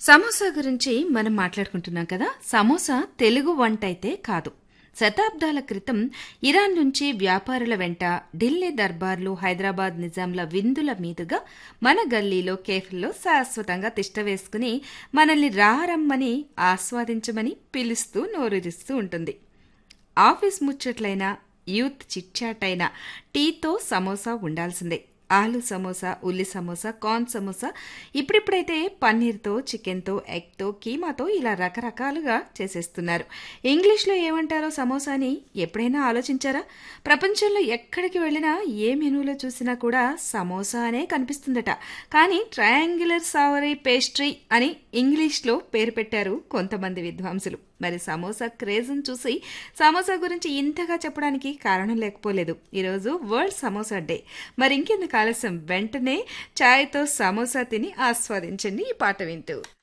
సమోసా గురించి మనం మాట్లాడుకుంటున్నాం కదా సమోసా తెలుగు వంట అయితే కాదు శతాబ్దాల క్రితం ఇరాన్ నుంచి వ్యాపారుల వెంట ఢిల్లీ దర్బార్లు హైదరాబాద్ నిజాంల విందుల మీదుగా మన గల్లీలో కేఫ్ల్లో శాశ్వతంగా తిష్టవేసుకుని మనల్ని రారమ్మని ఆస్వాదించమని పిలుస్తూ నోరూరిస్తూ ఉంటుంది ఆఫీస్ ముచ్చట్లైనా యూత్ చిట్చాట్ అయినా టీతో సమోసా ఉండాల్సిందే ఆలు సమోసా ఉల్లి సమోసా కార్న్ సమోసా ఇప్పుడిప్పుడైతే పన్నీర్తో చికెన్తో ఎగ్తో కీమాతో ఇలా రకరకాలుగా చేసేస్తున్నారు ఇంగ్లీష్లో ఏమంటారో సమోసాని ఎప్పుడైనా ఆలోచించారా ప్రపంచంలో ఎక్కడికి వెళ్ళినా ఏ మెనూలో చూసినా కూడా సమోసా అనే కనిపిస్తుందట కానీ ట్రయాంగులర్ సావరీ పేస్ట్రీ అని ఇంగ్లీష్లో పేరు పెట్టారు కొంతమంది విద్వాంసులు మరి సమోసా క్రేజ్ని చూసి సమోసా గురించి ఇంతగా చెప్పడానికి కారణం లేకపోలేదు ఈరోజు వరల్డ్ సమోసా డే మరి ఇంకెందుకు ఆలస్యం వెంటనే ఛాయ్తో సమోసా తిని ఆస్వాదించండి ఈ పాట వింటూ